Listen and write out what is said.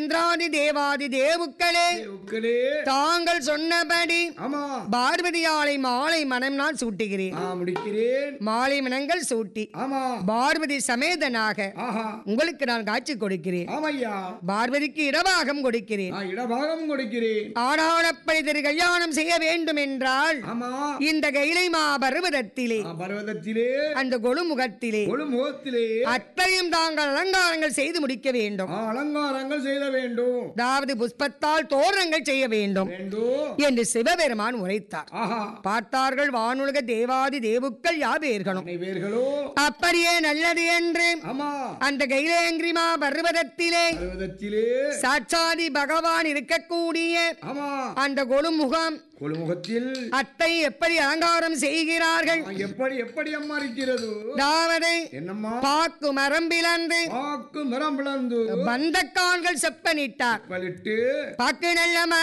இந்திராதி தேவாதி தேவுக்களே உக்களே தாங்கள் சொன்னபடி ஆமா பார்வதியாலை மாலை மனம் நான் சூட்டுகிறேன் ஆ முடிக்கிறேன் மாலை மனங்கள் சூட்டி ஆமா பார்வதி சமேதனாக ஆஹா உங்களுக்கு நான் காட்சி கொடுக்கிறேன் ஆமையா பார்வதிக்கு இடபாகம் கொடுக்கிறேன் நான் இடபாகம் கொடுக்கிறேன் ஆடானப்படி திரு கல்யாணம் செய்ய வேண்டும் என்றால் ஆமா இந்த கைலை மா பருவதத்திலே ஆ, பர்வதத்திலே அந்த கொழுமுகத்திலே ஒரு முகத்திலே அத்தையும் தாங்கள் அலங்காரங்கள் செய்து முடிக்க வேண்டும் ஆ, அலங்காரங்கள் செய்த வேண்டும் அதாவது புஷ்பத்தால் தோரணங்கள் செய்ய வேண்டும் வேண்டும் என்று சிவபெருமான் உரைத்தார் ஆஹா பார்த்தார்கள் வானுலக தேவாதி தேவுக்கள் யாவேர்களும் அனைவர்களோ அப்படியே நல்லது என்று ஆமா அந்த கைலேங்கிரிமா பர்வதத்திலே பர்வதத்திலே சாட்சாதி பகவான் இருக்கக்கூடிய ஆமா அந்த கொழுமுகம் கொழுமுகத்தில் அத்தை எப்படி அலங்காரம் செய்கிறார்கள் ஆ, எப்படி எப்படி அம்மா இருக்கிறது அதாவது என்னம்மா பாக்கு மரம் பிளந்து பாக்கு மரம் பிளந்து பந்தக்கான்கள் செப்பனிட்டார் பலிட்டு பாக்கு நல்ல